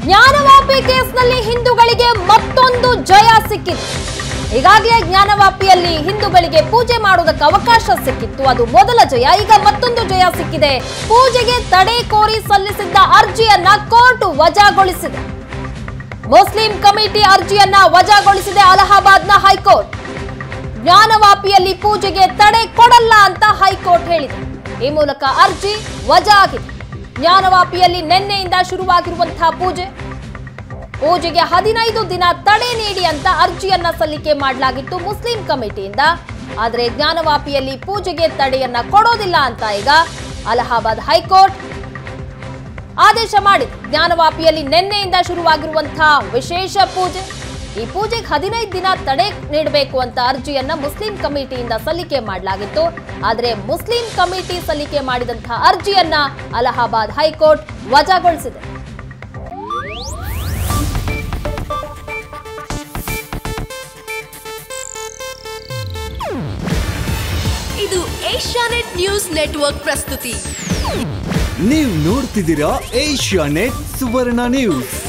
ಜ್ಞಾನವಾಪಿ ಕೇಸ್ನಲ್ಲಿ ಹಿಂದೂಗಳಿಗೆ ಮತ್ತೊಂದು ಜಯ ಸಿಕ್ಕಿತು ಈಗಾಗಲೇ ಜ್ಞಾನವಾಪಿಯಲ್ಲಿ ಹಿಂದೂಗಳಿಗೆ ಪೂಜೆ ಮಾಡುವುದಕ್ಕೆ ಅವಕಾಶ ಸಿಕ್ಕಿತ್ತು ಅದು ಮೊದಲ ಜಯ ಈಗ ಮತ್ತೊಂದು ಜಯ ಸಿಕ್ಕಿದೆ ಪೂಜೆಗೆ ತಡೆ ಕೋರಿ ಸಲ್ಲಿಸಿದ್ದ ಅರ್ಜಿಯನ್ನ ಕೋರ್ಟ್ ವಜಾಗೊಳಿಸಿದೆ ಮುಸ್ಲಿಂ ಕಮಿಟಿ ಅರ್ಜಿಯನ್ನ ವಜಾಗೊಳಿಸಿದೆ ಅಲಹಾಬಾದ್ನ ಹೈಕೋರ್ಟ್ ಜ್ಞಾನವಾಪಿಯಲ್ಲಿ ಪೂಜೆಗೆ ತಡೆ ಕೊಡಲ್ಲ ಅಂತ ಹೈಕೋರ್ಟ್ ಹೇಳಿದೆ ಈ ಮೂಲಕ ಅರ್ಜಿ ವಜಾ ಆಗಿದೆ ಜ್ಞಾನವಾಪಿಯಲ್ಲಿ ನಿನ್ನೆಯಿಂದ ಶುರುವಾಗಿರುವಂತಹ ಪೂಜೆ ಪೂಜೆಗೆ ಹದಿನೈದು ದಿನ ತಡೆ ನೀಡಿ ಅಂತ ಅರ್ಜಿಯನ್ನ ಸಲ್ಲಿಕೆ ಮಾಡಲಾಗಿತ್ತು ಮುಸ್ಲಿಂ ಕಮಿಟಿಯಿಂದ ಆದರೆ ಜ್ಞಾನವಾಪಿಯಲ್ಲಿ ಪೂಜೆಗೆ ತಡೆಯನ್ನ ಕೊಡೋದಿಲ್ಲ ಅಂತ ಈಗ ಅಲಹಾಬಾದ್ ಹೈಕೋರ್ಟ್ ಆದೇಶ ಮಾಡಿದೆ ಜ್ಞಾನವಾಪಿಯಲ್ಲಿ ನಿನ್ನೆಯಿಂದ ಶುರುವಾಗಿರುವಂತಹ ವಿಶೇಷ ಪೂಜೆ ಈ ಪೂಜೆಗೆ ಹದಿನೈದು ದಿನ ತಡೆ ನೀಡಬೇಕು ಅಂತ ಅರ್ಜಿಯನ್ನ ಮುಸ್ಲಿಂ ಕಮಿಟಿಯಿಂದ ಸಲ್ಲಿಕೆ ಮಾಡಲಾಗಿತ್ತು ಆದರೆ ಮುಸ್ಲಿಂ ಕಮಿಟಿ ಸಲ್ಲಿಕೆ ಮಾಡಿದಂತಹ ಅರ್ಜಿಯನ್ನ ಅಲಹಾಬಾದ್ ಹೈಕೋರ್ಟ್ ವಜಾಗೊಳಿಸಿದೆ ಇದು ಏಷ್ಯಾನೆಟ್ ನ್ಯೂಸ್ ನೆಟ್ವರ್ಕ್ ಪ್ರಸ್ತುತಿ ನೀವು ನೋಡ್ತಿದ್ದೀರಾ ಏಷ್ಯಾ ನೆಟ್ ಸುವರ್ಣ ನ್ಯೂಸ್